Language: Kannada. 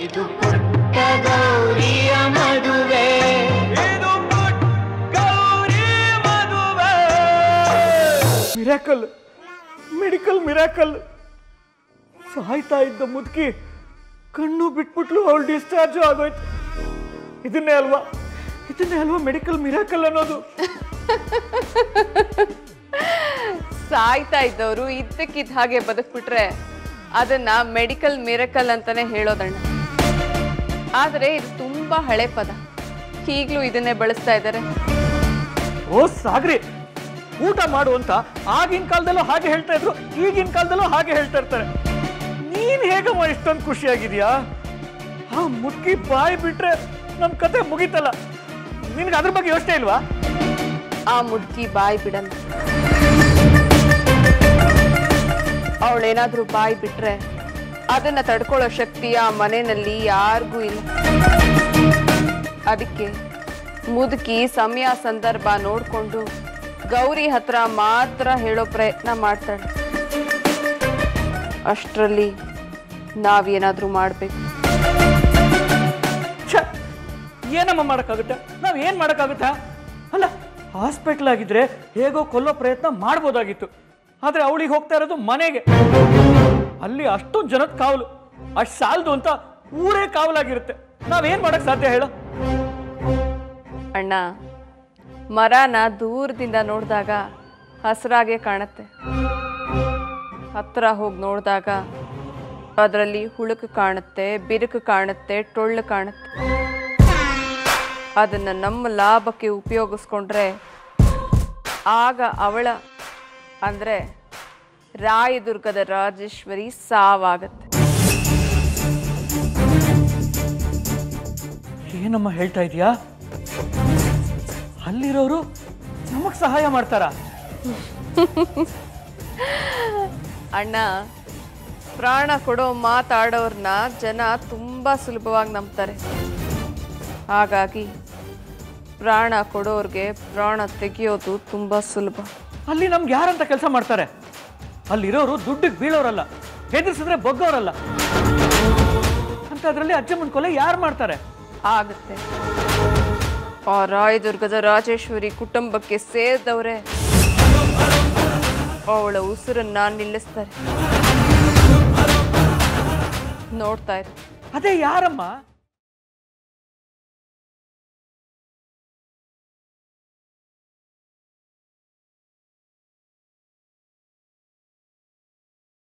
ಇದು ಪುಟ್ಟ ಗೌರಿಯ ಮದುವೆ ಇದು ಪುಟ್ಟ ಗೌರಿ ಮದುವೆ ಮಿರಾಕಲ್ ಮೆಡಿಕಲ್ ಮಿರಾಕಲ್ ಸಾಯ್ತಾ ಇದ್ದ ಮುದುಕಿ ಕಣ್ಣು ಬಿಟ್ಬಿಟ್ಲು ಅವಳು ಡಿಸ್ಚಾರ್ಜ್ ಆಗೋಯ್ತು ಇದನ್ನೇ ಅಲ್ವಾ ಇದನ್ನೇ ಅಲ್ವಾ ಮೆಡಿಕಲ್ ಮಿರಾಕಲ್ ಅನ್ನೋದು ಸಾಯ್ತಾ ಇದ್ದವರು ಇದ್ದಕ್ಕಿದ್ದ ಹಾಗೆ ಬದುಕ್ಬಿಟ್ರೆ ಅದನ್ನ ಮೆಡಿಕಲ್ ಮಿರಕಲ್ ಅಂತಾನೆ ಹೇಳೋದಣ್ಣ ಆದರೆ ಇದು ತುಂಬಾ ಹಳೆ ಪದ ಈಗಲೂ ಇದನ್ನೇ ಬಳಸ್ತಾ ಇದ್ದಾರೆ ಓ ಸಾಗ್ರಿ ಊಟ ಮಾಡು ಅಂತ ಆಗಿನ ಕಾಲದಲ್ಲೂ ಹಾಗೆ ಹೇಳ್ತಾ ಇದ್ರು ಈಗಿನ ಕಾಲದಲ್ಲೂ ಹಾಗೆ ಹೇಳ್ತಾ ಇರ್ತಾರೆ ನೀನ್ ಹೇಗಮ್ಮ ಇಷ್ಟೊಂದು ಖುಷಿಯಾಗಿದ್ಯಾ ಆ ಮುಟ್ಕಿ ಬಾಯಿ ಬಿಟ್ರೆ ನಮ್ ಕತೆ ಮುಗೀತಲ್ಲ ನಿನ್ಗೆ ಅದ್ರ ಬಗ್ಗೆ ಯೋಚನೆ ಇಲ್ವಾ ಆ ಮುದುಕಿ ಬಾಯಿ ಬಿಡಲ್ಲ ಅವಳೇನಾದ್ರೂ ಬಾಯಿ ಬಿಟ್ರೆ ಅದನ್ನ ತಡ್ಕೊಳ್ಳೋ ಶಕ್ತಿ ಆ ಮನೆಯಲ್ಲಿ ಯಾರಿಗೂ ಇಲ್ಲ ಅದಕ್ಕೆ ಮುದುಕಿ ಸಮಯ ಸಂದರ್ಭ ನೋಡ್ಕೊಂಡು ಗೌರಿ ಹತ್ರ ಮಾತ್ರ ಹೇಳೋ ಪ್ರಯತ್ನ ಮಾಡ್ತಾಳೆ ಅಷ್ಟರಲ್ಲಿ ನಾವೇನಾದ್ರೂ ಮಾಡ್ಬೇಕು ಛೆ, ಏನಮ್ಮ ಮಾಡಕ್ಕಾಗುತ್ತೆ ನಾವ್ ಏನ್ ಮಾಡಕ್ಕಾಗುತ್ತಾ ಅಲ್ಲ ಹಾಸ್ಪಿಟ್ಲ್ ಆಗಿದ್ರೆ ಹೇಗೋ ಕೊಲ್ಲೋ ಪ್ರಯತ್ನ ಮಾಡ್ಬೋದಾಗಿತ್ತು ಆದ್ರೆ ಅವಳಿಗೆ ಹೋಗ್ತಾ ಇರೋದು ಮನೆಗೆ ಅಲ್ಲಿ ಅಷ್ಟೊಂದು ಜನದ ಕಾವಲು ಅಷ್ಟು ಸಾಲದು ಅಂತ ಊರೇ ಕಾವಲಾಗಿರುತ್ತೆ ನಾವೇನ್ ಮಾಡಕ್ ಸಾಧ್ಯ ಹೇಳು ಅಣ್ಣ ಮರನ ದೂರದಿಂದ ನೋಡಿದಾಗ ಹಸಿರಾಗೆ ಕಾಣುತ್ತೆ ಹತ್ರ ಹೋಗಿ ನೋಡಿದಾಗ ಅದರಲ್ಲಿ ಹುಳುಕು ಕಾಣುತ್ತೆ ಬಿರುಕು ಕಾಣುತ್ತೆ ಟೊಳ್ಳು ಕಾಣುತ್ತೆ ಅದನ್ನ ನಮ್ಮ ಲಾಭಕ್ಕೆ ಉಪಯೋಗಿಸ್ಕೊಂಡ್ರೆ ಆಗ ಅವಳ ಅಂದರೆ ರಾಯದುರ್ಗದ ರಾಜೇಶ್ವರಿ ಸಾವಾಗತ್ತೆ ಏನಮ್ಮ ಹೇಳ್ತಾ ಇದೀಯಾ ಅಲ್ಲಿರೋರು ನಮಗ್ ಸಹಾಯ ಮಾಡ್ತಾರಾ ಅಣ್ಣ ಪ್ರಾಣ ಕೊಡೋ ಮಾತಾಡೋರ್ನ ಜನ ತುಂಬ ಸುಲಭವಾಗಿ ನಂಬ್ತಾರೆ ಹಾಗಾಗಿ ಪ್ರಾಣ ಕೊಡೋರ್ಗೆ ಪ್ರಾಣ ತೆಗೆಯೋದು ತುಂಬ ಸುಲಭ ಅಲ್ಲಿ ನಮ್ಗೆ ಯಾರಂತ ಕೆಲಸ ಮಾಡ್ತಾರೆ ಅಲ್ಲಿರೋರು ದುಡ್ಡಿಗೆ ಬೀಳೋರಲ್ಲ ಹೆದರ್ಸಿದ್ರೆ ಬಗ್ಗೋರಲ್ಲ ಅಂತ ಅದ್ರಲ್ಲಿ ಅಜ್ಜಮ್ಮನ ಕೊಲೆ ಯಾರು ಮಾಡ್ತಾರೆ ಆಗುತ್ತೆ ಆ ರಾಯದುರ್ಗದ ರಾಜೇಶ್ವರಿ ಕುಟುಂಬಕ್ಕೆ ಸೇರಿದವರೇ ಅವಳ ಉಸಿರನ್ನ ನಿಲ್ಲಿಸ್ತಾರೆ ನೋಡ್ತಾ ಇರು ಅದೇ ಯಾರಮ್ಮ